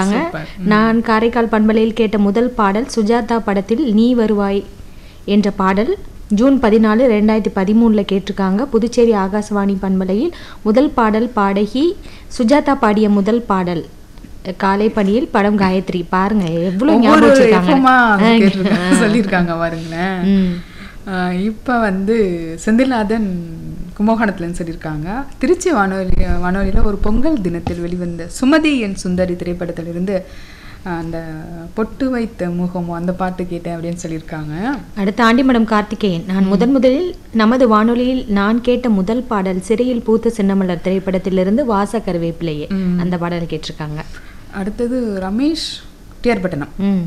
கேட்டிருக்காங்க சூப்பர். நான் காரைக்கால் பண்பலையில் கேட்ட முதல் பாடல் சுஜாதா படத்தில் நீ வருவாய் என்ற பாடல் ஜூன் பதினாலு ரெண்டாயிரத்தி பதிமூணில் கேட்டிருக்காங்க புதுச்சேரி ஆகாசவாணி பண்பலையில் முதல் பாடல் பாடகி சுஜாதா பாடிய முதல் பாடல் காலை பணியில் படம் காயத்ரி பாருங்க எவ்வளவு ஞாபகம் ஒவ்வொரு வச்சிருக்காங்க எப்பமா கேட்டிருக்காங்க சொல்லியிருக்காங்க பாருங்களேன் ம். ஆஹ் இப்ப வந்து செந்தில்நாதன் கும்பகோணத்துலன்னு சொல்லியிருக்காங்க திருச்சி வானொலி வானொலியில ஒரு பொங்கல் தினத்தில் வெளிவந்த சுமதி என் சுந்தரி திரைப்படத்திலிருந்து ஆஹ் அந்த பொட்டு வைத்த முகமோ அந்த பாட்டு கேட்டேன் அப்படின்னு சொல்லியிருக்காங்க அடுத்த ஆண்டிமடம் கார்த்திகேயன் நான் முதன் முதலில் நமது வானொலியில் நான் கேட்ட முதல் பாடல் சிறையில் பூத்த சின்னமலர் திரைப்படத்திலிருந்து வாச கருவேப்பிலையே அந்த பாடலை கேட்டிருக்காங்க அடுத்தது ரமேஷ் டிஆர்பட்டனம் ம்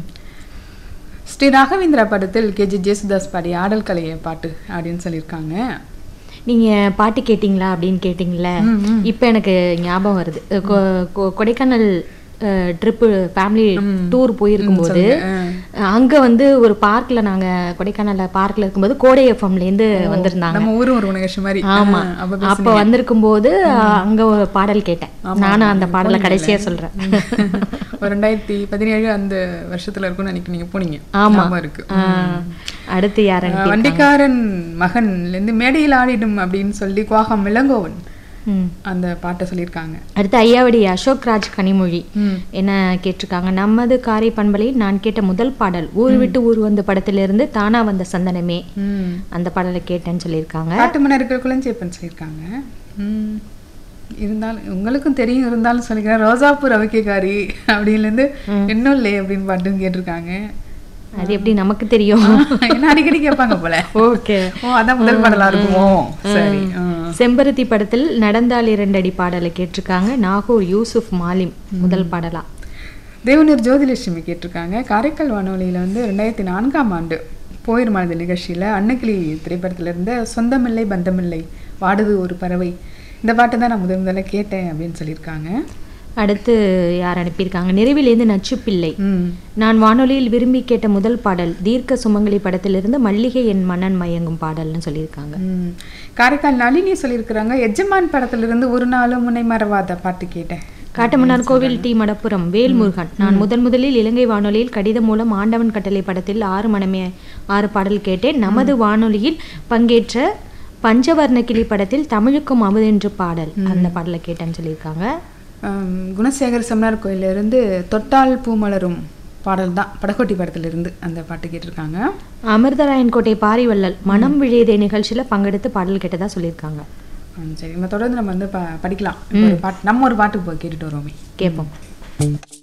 ஸ்ரீ ராகவேந்திரா படத்தில் கேஜி ஜேசுதாஸ் பாடிய ஆடல் கலைய பாட்டு அப்படின்னு சொல்லியிருக்காங்க நீங்க பாட்டு கேட்டிங்களா அப்படின்னு கேட்டிங்களே இப்போ எனக்கு ஞாபகம் வருது கொ- கொ- கொடைக்கானல் ட்ரிப்பு ஃபேமிலி டூர் போயிருக்கும்போது அங்க வந்து ஒரு பார்க்ல நாங்க கொடைக்கானல்ல பார்க்ல இருக்கும்போது கோடை எஃப்எம்ல இருந்து வந்திருந்தாங்க நம்ம ஊரும் ஒரு நிகழ்ச்சி மாதிரி ஆமா ஆஹ் அப்ப அப்ப வந்திருக்கும் போது அங்க ஒரு பாடல் கேட்டேன் நானும் அந்த பாடலை கடைசியா சொல்றேன் ஒரு ரெண்டாயிரத்தி பதினேழு அந்த வருஷத்துல இருக்கும்னு நினைக்கிறேன் நீங்க போனீங்க ஆமா ஞாபகம் இருக்கு ஆ, அடுத்து யாருன்னு ஆஹ் வண்டிக்காரன் மகன்ல இருந்து மேடையில் ஆடிடும் அப்படின்னு சொல்லி குவாகம் இளங்கோவன் ம். அந்த பாட்டை சொல்லியிருக்காங்க அடுத்து ஐயாவடி அசோக் ராஜ் கனிமொழி ம். என்ன கேட்டிருக்காங்க நமது காரை பண்பலையில் நான் கேட்ட முதல் பாடல் ஊர் விட்டு ஊர் வந்த படத்திலிருந்து தானா வந்த சந்தனமே ம். அந்த பாடலை கேட்டேன்னு சொல்லியிருக்காங்க காட்டு மன்னர் இருக்கிற குளஞ்சேப்பன் சொல்லியிருக்காங்க ம். இருந்தாலும் உங்களுக்கும் தெரியும் இருந்தாலும் சொல்லிக்கிறேன் ரோசாப்பூர் அவிக்கைக்காரி அப்படின்லேருந்து இன்னும் இல்லை அப்படின்னு பாட்டும் கேட்டிருக்காங்க அது எப்படி நமக்கு தெரியும் என்ன அடிக்கடி கேட்பாங்க போல ஓகே ஓ அதான் முதல் பாடலா இருக்குமோ சரி ஆ. செம்பருத்தி படத்தில் நடந்தால் இரண்டடி பாடலை கேட்டிருக்காங்க நாகூர் யூசுப் மாலிம் முதல் பாடலா தேவனூர் ஜோதிலட்சுமி கேட்டிருக்காங்க காரைக்கால் வானொலியில வந்து ரெண்டாயிரத்தி நான்காம் ஆண்டு போயிர் மனது நிகழ்ச்சியில அன்னக்கிளி திரைப்படத்துல இருந்த சொந்தமில்லை பந்தமில்லை வாடுது ஒரு பறவை இந்த பாட்டை தான் நான் முதல் முதல்ல கேட்டேன் அப்படின்னு சொல்லியிருக்காங்க அடுத்து யார் அனுப்பியிருக்காங்க நிறைவிலேருந்து நச்சுப்பிள்ளை ம் நான் வானொலியில் விரும்பி கேட்ட முதல் பாடல் தீர்க்க சுமங்கலி படத்திலிருந்து மல்லிகை என் மன்னன் மயங்கும் பாடல்னு சொல்லியிருக்காங்க ம். காரைக்கால் நளினி சொல்லியிருக்கிறாங்க எஜமான் படத்துல இருந்து ஒரு நாளும் முன்னை மறவாத பாட்டு கேட்டேன் காட்டுமன்னார் கோவில் டி மடப்புரம் வேல்முருகன் நான் முதன் முதலில் இலங்கை வானொலியில் கடிதம் மூலம் ஆண்டவன் கட்டளை படத்தில் ஆறு மணமே ஆறு பாடல் கேட்டேன் நமது வானொலியில் பங்கேற்ற பஞ்சவர்ண கிளி படத்தில் தமிழுக்கும் அமுதென்று பாடல் அந்த பாடலை கேட்டேன்னு சொல்லியிருக்காங்க ஆம், குணசேகர் செம்னார் கோயில்ல இருந்து தொட்டால் பூமலரும் பாடல் தான் படக்கோட்டி படத்துல இருந்து அந்த பாட்டு கேட்டிருக்காங்க அமிர்தராயன் கோட்டை பாரிவள்ளல் மனம் விழியதே நிகழ்ச்சியில பங்கெடுத்து பாடல் கேட்டதா சொல்லியிருக்காங்க ம், சரி நம்ம தொடர்ந்து நம்ம வந்து ப படிக்கலாம் இப்ப ஒரு பாட்டு நம்ம ஒரு பாட்டு போய் கேட்டுட்டு வரோமே கேட்போம்